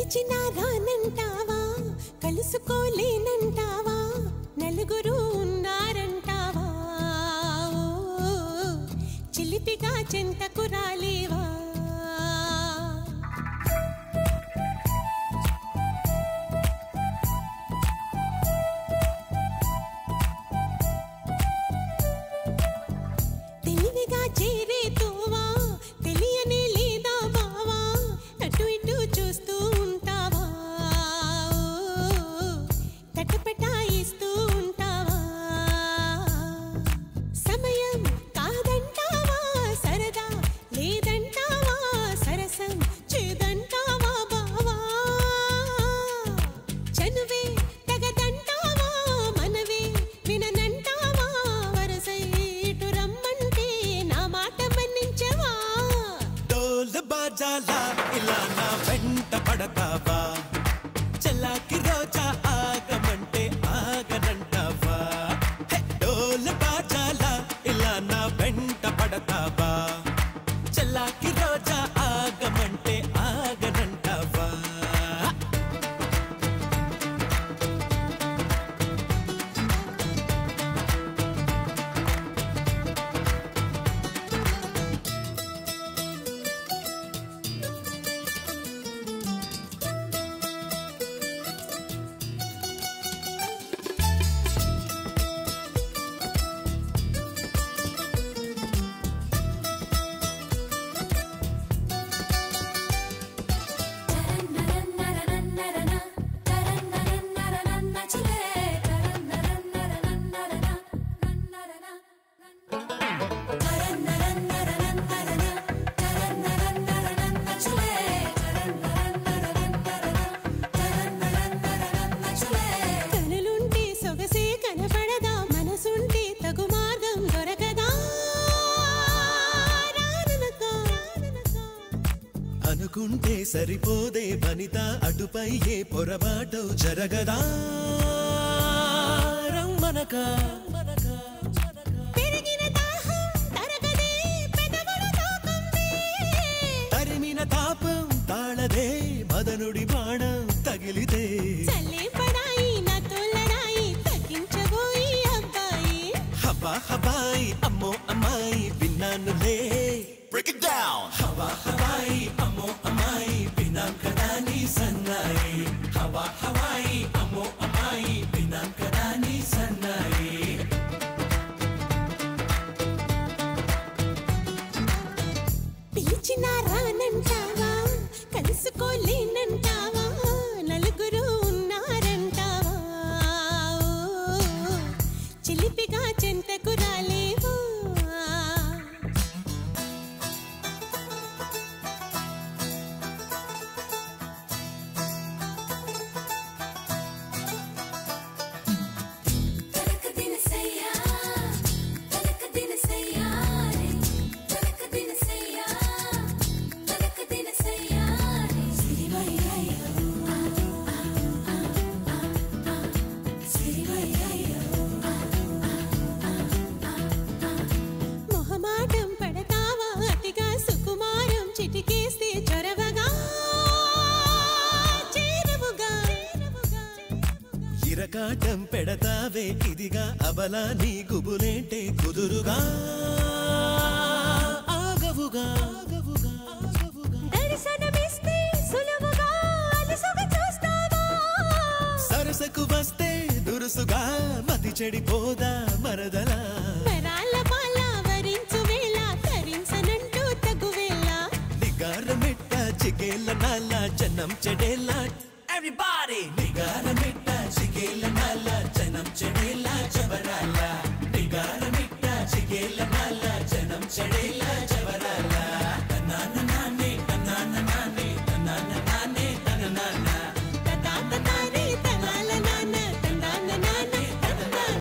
పిలిచినా రానంటావా కలుసుకోలేనంటావా నలుగురు ఉన్నారంటావా ఓ, చిలిపిగా చెంతకు రాలేవా తెలివిగా చేరే తోవా తెలియనే లేదా బావా అటు ఇటు చూస్తూ ఉంటావా తటపటాయిస్తూ ఉంటావా సమయం కాదంటావా సరదా లేదంటావా సరసం చేదంటావా బావా చనువే తగదంటావా మనవే విననంటావా వరసై ఇటు రమ్మంటే నా మాట మన్నించవా డోలు బాజాలా ఇలా నా వెంట పడతావా చల్లాకి రోజా ఆగమంటే ఆగనంటావా హే, డోలు బాజాలా ఇలా నా వెంట పడతావా చల్లాకి రోజా ఆగమంటే ఆగనంటావా కనులుంటే సొగసే కనపడదా మనసుంటే తగు మార్గం దొరకదా రాననకా, రాననకా. అనుకుంటే సరిపోదే వనిత అటుపై ఏ పొరపాటు జరగదా రమ్మనక పెరిగిన దాహం తరగదే పెదవులు తాకందే తరిమిన తాపం తాళదే మదనుడి బాణం తగిలితే చల్లే పడాయి నా తోలడాయి తగ్గించబోయి అబ్బాయి హవా హవాయి అమ్మో అమ్మాయి విన్నానులే బ్రేక్ ఇట్ డౌన్ హవా హవాయి అమ్మో అమ్మాయి విన్నాం కదా నీ సన్నాయి హవా హవాయి అమ్మో అమ్మాయి విన్నాం కదా నీ సన్నాయి పిలిచినా రానంటావా కలుసుకోలేనంటావా నలుగురు ఉన్నారంటావా ఓ, చిలిపిగా చెంతకు రాలేవా మొహమాటం పడతావా అతిగా సుకుమారం చిటికేస్తే చొరవగా చేరవుగా ఇరకాటం పెడతావే ఇదిగా అబలా నీ గుబులేంటే కుదురుగా ఆగవుగా ఆగవుగా ఆగవుగా దర్శనమిస్తే సులువుగా అలసుగా చూస్తావా సరసకు వస్తే దురుసుగా మతి చెడిపోదా మరదలా వరాల పాల వరించు వేళ తరించనంటూ తగు వేళ నిగారమిట్ట చిగేల నాల జనం చెడేలా ఎవ్రీబాడీ నిగారమిట్ట చిగేల నాల జనం చెడేలా జబరాలా